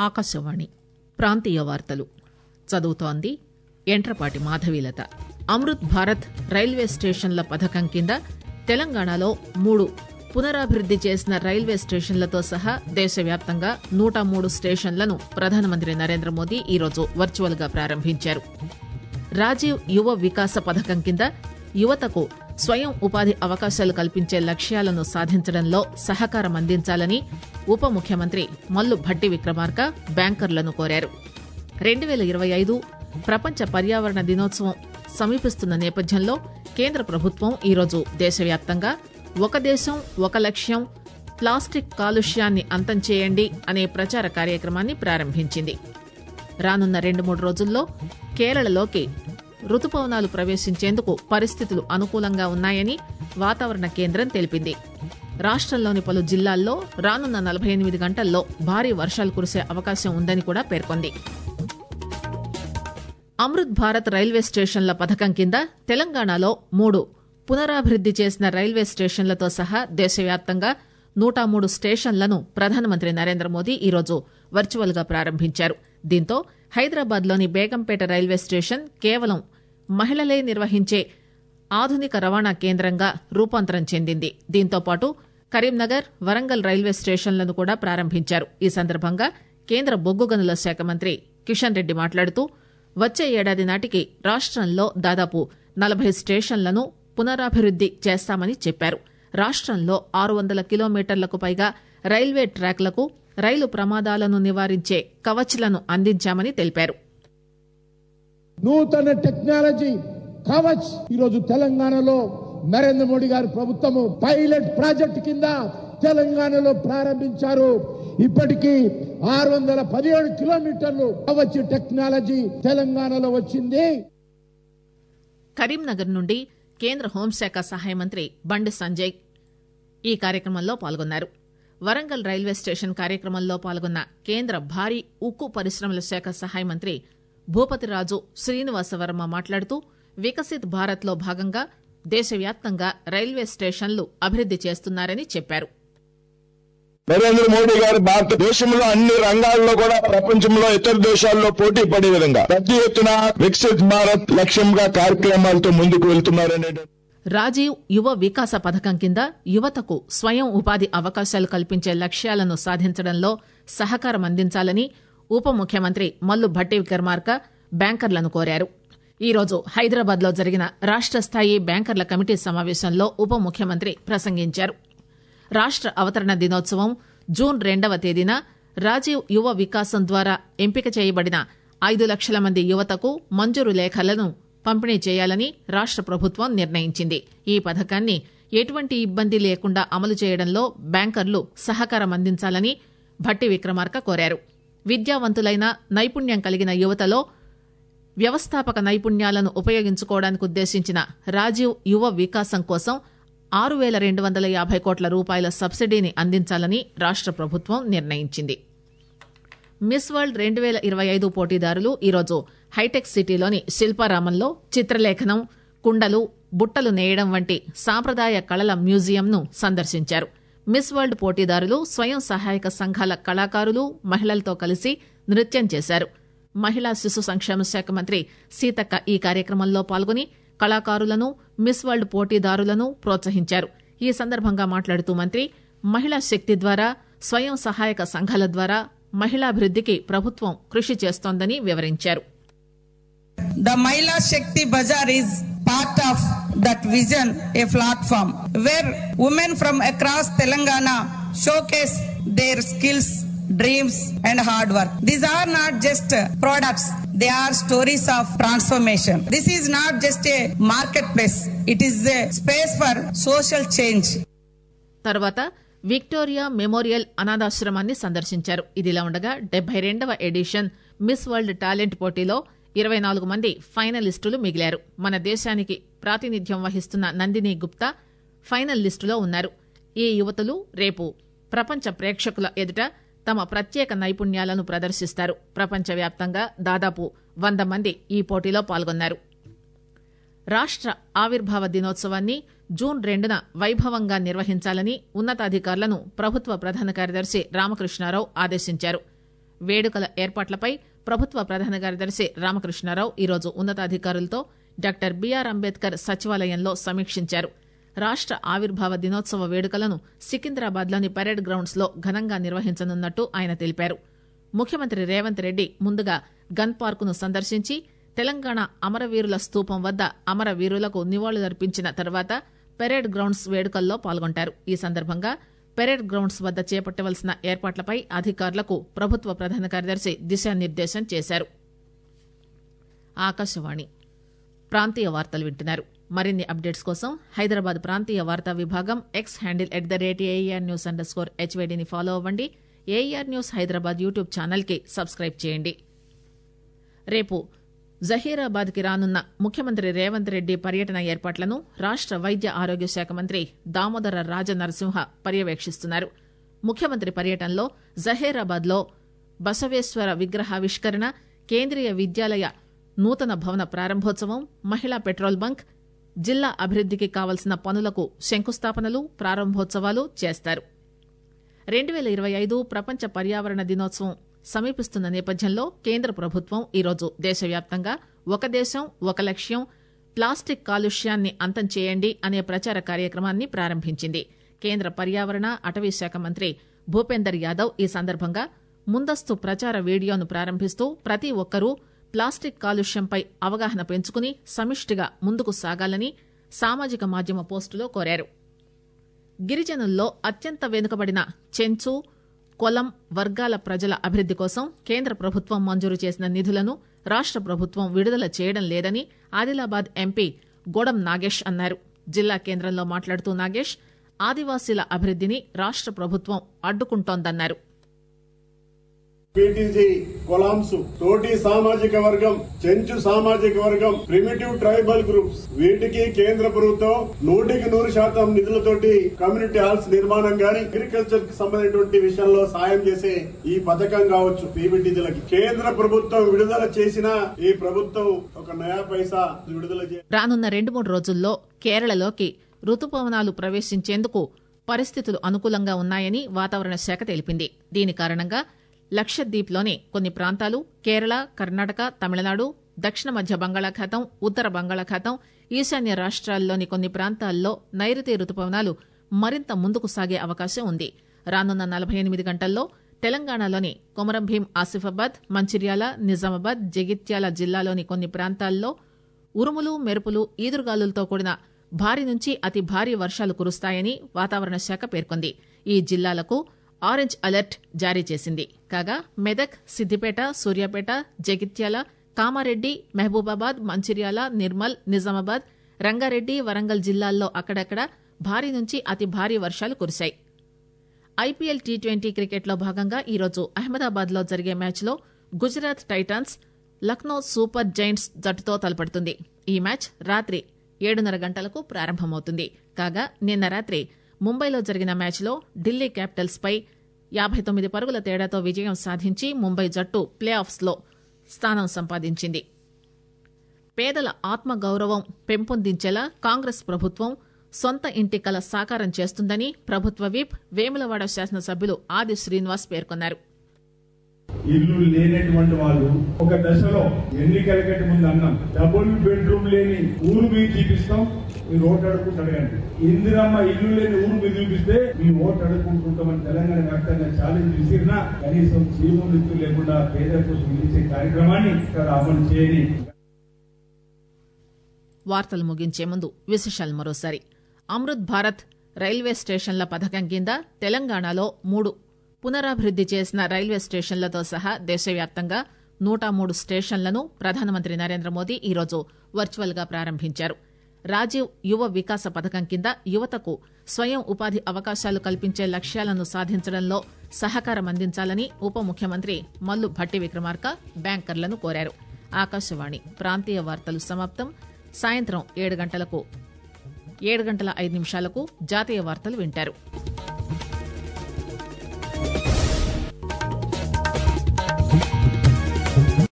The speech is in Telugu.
ఆకాశవాణి ప్రాంతీయ వార్తలు చదువుతోంది ఎంట్రపాటి మాధవీలత అమృత్ భారత్ రైల్వే స్టేషన్ల పథకం కింద తెలంగాణలో మూడు పునరాభివృద్ది చేసిన రైల్వే స్టేషన్లతో సహా దేశవ్యాప్తంగా నూట మూడు స్టేషన్లను ప్రధానమంత్రి నరేంద్ర మోదీ ఈరోజు వర్చువల్ గా ప్రారంభించారు రాజీవ్ యువ వికాస పథకం కింద యువతకు స్వయం ఉపాధి అవకాశాలు కల్పించే లక్ష్యాలను సాధించడంలో సహకారం అందించాలని ఉప ముఖ్యమంత్రి మల్లు భట్టి విక్రమార్క బ్యాంకర్లను కోరారు రెండు పేల ఇరవై ఐదు ప్రపంచ పర్యావరణ దినోత్సవం సమీపిస్తున్న నేపథ్యంలో కేంద్ర ప్రభుత్వం ఈరోజు దేశవ్యాప్తంగా ఒక దేశం ఒక లక్ష్యం ప్లాస్టిక్ కాలుష్యాన్ని అంతం చేయండి అనే ప్రచార కార్యక్రమాన్ని ప్రారంభించింది రానున్న రెండు మూడు రోజుల్లో కేరళలోకి రుతుపవనాలు ప్రవేశించేందుకు పరిస్థితులు అనుకూలంగా ఉన్నాయని వాతావరణ కేంద్రం తెలిపింది రాష్టంలోని పలు జిల్లాల్లో రానున్న నలభై ఎనిమిది గంటల్లో భారీ వర్షాలు కురిసే అవకాశం ఉందని కూడా పేర్కొంది అమృత్ భారత్ రైల్వే స్టేషన్ల పథకం కింద తెలంగాణలో మూడు పునరాభివృద్ది చేసిన రైల్వే స్టేషన్లతో సహా దేశవ్యాప్తంగా నూట మూడు స్టేషన్లను ప్రధానమంత్రి నరేంద్ర మోదీ ఈరోజు వర్చువల్ గా ప్రారంభించారు దీంతో హైదరాబాద్ లోని బేగంపేట రైల్వే స్టేషన్ కేవలం మహిళలే నిర్వహించే ఆధునిక రవాణా కేంద్రంగా రూపాంతరం చెందింది దీంతో పాటు కరీంనగర్ వరంగల్ రైల్వే స్టేషన్లను కూడా ప్రారంభించారు ఈ సందర్భంగా కేంద్ర బొగ్గు గనుల శాఖ మంత్రి కిషన్ రెడ్డి మాట్లాడుతూ వచ్చే ఏడాది నాటికి రాష్టంలో దాదాపు నలభై స్టేషన్లను పునరాభివృద్ది చేస్తామని చెప్పారు రాష్టంలో ఆరు వందల కిలోమీటర్లకు పైగా రైల్వే ట్రాక్లకు రైలు ప్రమాదాలను నివారించే కవచ్లను అందించామని తెలిపారు నూతన టెక్నాలజీ కవచ్ ఈరోజు తెలంగాణలో నరేంద్ర మోడీ గారి ప్రభుత్వము పైలట్ ప్రాజెక్ట్ కింద తెలంగాణలో ప్రారంభించారు ఇప్పటికీ ఆరు వందల పదిహేడు కిలోమీటర్లు కవచ్ టెక్నాలజీ తెలంగాణలో వచ్చింది కరీంనగర్ నుండి కేంద్ర హోంశాఖ సహాయ మంత్రి బండి సంజయ్ ఈ కార్యక్రమంలో పాల్గొన్నారు వరంగల్ రైల్వే స్టేషన్ కార్యక్రమంలో పాల్గొన్న కేంద్ర భారీ ఉక్కు పరిశ్రమల శాఖ సహాయ మంత్రి భూపతిరాజు శ్రీనివాసవర్మ మాట్లాడుతూ వికసిత్ భారత్ లో భాగంగా దేశవ్యాప్తంగా రైల్వే స్టేషన్లు అభివృద్ది చేస్తున్నారని చెప్పారు నరేంద్ర మోడీ గారు భారతదేశంలో అన్ని రంగాల్లో కూడా ప్రపంచంలో ఇతర దేశాల్లో పోటీ పడే విధంగా పెద్ద ఎత్తున వికసిత్ భారత్ లక్ష్యంగా కార్యక్రమాలతో ముందుకు వెళ్తున్నారనే రాజీవ్ యువ వికాస పథకం కింద యువతకు స్వయం ఉపాధి అవకాశాలు కల్పించే లక్ష్యాలను సాధించడంలో సహకారం అందించాలని ఉప ముఖ్యమంత్రి మల్లు భట్టి విక్రమార్క బ్యాంకర్లను కోరారు ఈరోజు హైదరాబాద్ లో జరిగిన రాష్ట స్థాయి బ్యాంకర్ల కమిటీ సమావేశంలో ఉప ముఖ్యమంత్రి ప్రసంగించారు రాష్ట అవతరణ దినోత్సవం జూన్ రెండవ తేదీన రాజీవ్ యువ వికాసం ద్వారా ఎంపిక చేయబడిన ఐదు లక్షల మంది యువతకు మంజూరు లేఖలను పంపిణీ చేయాలని రాష్ట ప్రభుత్వం నిర్ణయించింది ఈ పథకాన్ని ఎటువంటి ఇబ్బంది లేకుండా అమలు చేయడంలో బ్యాంకర్లు సహకారం అందించాలని భట్టి విక్రమార్క కోరారు విద్యావంతులైన నైపుణ్యం కలిగిన యువతలో వ్యవస్థాపక నైపుణ్యాలను ఉపయోగించుకోవడానికి ఉద్దేశించిన రాజీవ్ యువ వికాసం కోసం ఆరు పేల రెండు వందల యాభై కోట్ల రూపాయల సబ్సిడీని అందించాలని రాష్ట ప్రభుత్వం నిర్ణయించింది మిస్ వరల్డ్ రెండు పేల ఇరవై ఐదు పోటీదారులు ఈరోజు హైటెక్ సిటీలోని శిల్పారామంలో చిత్రలేఖనం కుండలు బుట్టలు నేయడం వంటి సాంప్రదాయ కళల మ్యూజియంను సందర్శించారు మిస్ వరల్డ్ పోటీదారులు స్వయం సహాయక సంఘాల కళాకారులు మహిళలతో కలిసి నృత్యం చేశారు మహిళా శిశు సంక్షేమ శాఖ మంత్రి సీతక్క ఈ కార్యక్రమంలో పాల్గొని కళాకారులను మిస్ వరల్డ్ పోటీదారులను ప్రోత్సహించారు ఈ సందర్భంగా మాట్లాడుతూ మంత్రి మహిళా శక్తి ద్వారా స్వయం సహాయక సంఘాల ద్వారా మహిళాభివృద్దికి ప్రభుత్వం కృషి చేస్తోందని వివరించారు The Mahila Shakti Bazaar is part of that vision, a platform where women from across Telangana showcase their skills, dreams, and hard work. These are not just products, they are stories of transformation. This is not just a marketplace, it is a space for social change. తర్వాత విక్టోరియా మెమోరియల్ అనాథాశ్రమాన్ని సందర్శించారు ఇదిలా ఉండగా డెబ్బై రెండవ ఎడిషన్ మిస్ వరల్డ్ టాలెంట్ పోటీలో ఇరవై నాలుగు మంది ఫైనలిస్టులు మిగిలారు మన దేశానికి ప్రాతినిధ్యం వహిస్తున్న నందిని గుప్తా ఫైనల్ లిస్టులో ఉన్నారు ఈ యువతులు రేపు ప్రపంచ ప్రేక్షకుల ఎదుట తమ ప్రత్యేక నైపుణ్యాలను ప్రదర్శిస్తారు ప్రపంచవ్యాప్తంగా దాదాపు వంద మంది ఈ పోటీలో పాల్గొన్నారు రాష్ట ఆవిర్భావ దినోత్సవాన్ని జూన్ రెండున వైభవంగా నిర్వహించాలని ఉన్నతాధికారులను ప్రభుత్వ ప్రధాన కార్యదర్శి రామకృష్ణారావు ఆదేశించారు వేడుకల ఏర్పాట్లపై ప్రభుత్వ ప్రధాన కార్యదర్శి రామకృష్ణారావు ఈరోజు ఉన్నతాధికారులతో డాక్టర్ బీఆర్ అంబేద్కర్ సచివాలయంలో సమీక్షించారు రాష్ట ఆవిర్భావ దినోత్సవ వేడుకలను సికింద్రాబాద్లోని పరేడ్ గ్రౌండ్స్ లో ఘనంగా నిర్వహించనున్నట్టు ఆయన తెలిపారు ముఖ్యమంత్రి రేవంత్ రెడ్డి ముందుగా గన్ పార్కును సందర్శించి తెలంగాణ అమరవీరుల స్తూపం వద్ద అమరవీరులకు నివాళులర్పించిన తర్వాత పెరేడ్ గ్రౌండ్స్ వేడుకల్లో పాల్గొంటారు ఈ సందర్భంగా పెరేడ్ గ్రౌండ్స్ వద్ద చేపట్టవలసిన ఏర్పాట్లపై అధికారులకు ప్రభుత్వ ప్రధాన కార్యదర్శి దిశానిర్దేశం చేశారు ఆకాశవాణి ప్రాంతీయ వార్తలు వింటున్నారు మరిన్ని అప్డేట్స్ కోసం హైదరాబాద్ ప్రాంతీయ వార్తా విభాగం X handle at the rate AIR news underscore హెచ్వేడిని ఫాలో అవ్వండి AIR news Hyderabad YouTube channel కి సబ్స్క్రైబ్ చేయండి రేపు జహీరాబాద్ కి రానున్న ముఖ్యమంత్రి రేవంత్ రెడ్డి పర్యటన ఏర్పాట్లను రాష్ట వైద్య ఆరోగ్య శాఖ మంత్రి దామోదర రాజ నరసింహ పర్యవేక్షిస్తున్నారు ముఖ్యమంత్రి పర్యటనలో జహీరాబాద్ లో బసవేశ్వర విగ్రహావిష్కరణ కేంద్రీయ విద్యాలయ నూతన భవన ప్రారంభోత్సవం మహిళా పెట్రోల్ బంక్ జిల్లా అభివృద్దికి కావలసిన పనులకు శంకుస్థాపనలు ప్రారంభోత్సవాలు చేస్తారు రెండు పేల ఇరవై ఐదు ప్రపంచ పర్యావరణ దినోత్సవం సమీపిస్తున్న నేపథ్యంలో కేంద్ర ప్రభుత్వం ఈరోజు దేశవ్యాప్తంగా ఒక దేశం ఒక లక్ష్యం ప్లాస్టిక్ కాలుష్యాన్ని అంతం చేయండి అనే ప్రచార కార్యక్రమాన్ని ప్రారంభించింది కేంద్ర పర్యావరణ అటవీ శాఖ మంత్రి భూపేందర్ యాదవ్ ఈ సందర్భంగా ముందస్తు ప్రచార వీడియోను ప్రారంభిస్తూ ప్రతి ఒక్కరూ ప్లాస్టిక్ కాలుష్యంపై అవగాహన పెంచుకుని సమిష్టిగా ముందుకు సాగాలని సామాజిక మాధ్యమ పోస్టులో కోరారు గిరిజనుల్లో అత్యంత వెనుకబడిన చెంచు కొలం వర్గాల ప్రజల అభివృద్ది కోసం కేంద్ర ప్రభుత్వం మంజూరు చేసిన నిధులను రాష్ట ప్రభుత్వం విడుదల చేయడం లేదని ఆదిలాబాద్ ఎంపీ గోడం నాగేష్ అన్నారు జిల్లా కేంద్రంలో మాట్లాడుతూ నాగేష్ ఆదివాసీల అభివృద్దిని రాష్ట ప్రభుత్వం అడ్డుకుంటోందన్నారు పీటీసీ కొలాంస్ తోటి సామాజిక వర్గం చెంచు సామాజిక వర్గం ప్రిమిటివ్ ట్రైబల్ గ్రూప్స్ వీటికి కేంద్ర ప్రభుత్వం నూటికి నూరు శాతం నిధులతోటి కమ్యూనిటీ హాల్స్ నిర్మాణం గాని అగ్రికల్చర్ కి సంబంధించినటువంటి విషయంలో సాయం చేసే ఈ పథకం కావచ్చు పీబీటీలకు కేంద్ర ప్రభుత్వం విడుదల చేసిన ఈ ప్రభుత్వం ఒక నయా పైసా విడుదల చే రానున్న రెండు మూడు రోజుల్లో కేరళలోకి రుతుపవనాలు ప్రవేశించేందుకు పరిస్థితులు అనుకూలంగా ఉన్నాయని వాతావరణ శాఖ తెలిపింది దీని కారణంగా లక్షద్వీప్లోని కొన్ని ప్రాంతాలు కేరళ కర్ణాటక తమిళనాడు దక్షిణ మధ్య బంగాళాఖాతం ఉత్తర బంగాళాఖాతం ఈశాన్య రాష్ట్రాల్లోని కొన్ని ప్రాంతాల్లో నైరుతి రుతుపవనాలు మరింత ముందుకు సాగే అవకాశం ఉంది రానున్న నలభై ఎనిమిది గంటల్లో తెలంగాణలోని కొమరంభీం ఆసిఫాబాద్ మంచిర్యాల నిజామాబాద్ జగిత్యాల జిల్లాలోని కొన్ని ప్రాంతాల్లో ఉరుములు మెరుపులు ఈదురుగాలులతో కూడిన భారీ నుంచి అతి భారీ వర్షాలు కురుస్తాయని వాతావరణ శాఖ పేర్కొంది ఈ జిల్లాలకు ఆరెంజ్ అలర్ట్ జారీ చేసింది కాగా మెదక్ సిద్దిపేట సూర్యాపేట జగిత్యాల కామారెడ్డి మహబూబాబాద్ మంచిర్యాల నిర్మల్ నిజామాబాద్ రంగారెడ్డి వరంగల్ జిల్లాల్లో అక్కడక్కడ భారీ నుంచి అతి భారీ వర్షాలు కురిశాయి ఐపీఎల్ టీ ట్వంటీ క్రికెట్లో భాగంగా ఈరోజు అహ్మదాబాద్ లో జరిగే మ్యాచ్లో Gujarat Titans Lucknow Super Giants జట్టుతో తలపడుతుంది ఈ మ్యాచ్ రాత్రి ఏడున్నర గంటలకు ప్రారంభమవుతుంది కాగా నిన్న రాత్రి ముంబైలో జరిగిన మ్యాచ్లో ఢిల్లీ క్యాపిటల్స్ పై యాభై తొమ్మిది పరుగుల తేడాతో విజయం సాధించి ముంబై జట్టు ప్లే ఆఫ్స్ లో స్థానం సంపాదించింది పేదల ఆత్మగౌరవం పెంపొందించేలా కాంగ్రెస్ ప్రభుత్వం సొంత ఇంటి కల సాకారం చేస్తుందని ప్రభుత్వ విప్ వేములవాడ శాసనసభ్యులు ఆది శ్రీనివాస్ పేర్కొన్నారు ఇల్లు లేనటువంటి వాళ్ళు ఒక దశలో ఎన్నికల కంటే ముందు అన్నాం డబుల్ బెడ్రూమ్ లేని ఊరు మీరు చూపిస్తాం మీరు ఓటు అడుగుకుంటూ అడగండి ఇందిరమ్మ ఇల్లు లేని ఊరు మీరు చూపిస్తే మీ ఓటు అడుగుకుంటుంటామని తెలంగాణ వ్యాప్తంగా ఛాలెంజ్ విసిరినా కనీసం చీములు లేకుండా పేదల కోసం ఇచ్చే కార్యక్రమాన్ని ఇక్కడ అమలు చేయని వార్తలు ముగించే ముందు విశేషాలు మరోసారి అమృత్ భారత్ రైల్వే స్టేషన్ల పథకం కింద తెలంగాణలో మూడు పునరాభివృద్ది చేసిన రైల్వే స్టేషన్లతో సహా దేశవ్యాప్తంగా నూట మూడు స్టేషన్లను ప్రధానమంత్రి నరేంద్ర మోదీ ఈరోజు వర్చువల్ గా ప్రారంభించారు రాజీవ్ యువ వికాస పథకం కింద యువతకు స్వయం ఉపాధి అవకాశాలు కల్పించే లక్ష్యాలను సాధించడంలో సహకారం అందించాలని ఉప ముఖ్యమంత్రి మల్లు భట్టి విక్రమార్క బ్యాంకర్లను కోరారు ఆకాశవాణి ప్రాంతీయ వార్తలు సమాప్తం సాయంత్రం ఏడు గంటలకు ఏడు గంటల ఐదు నిమిషాలకు జాతీయ వార్తలు వింటారు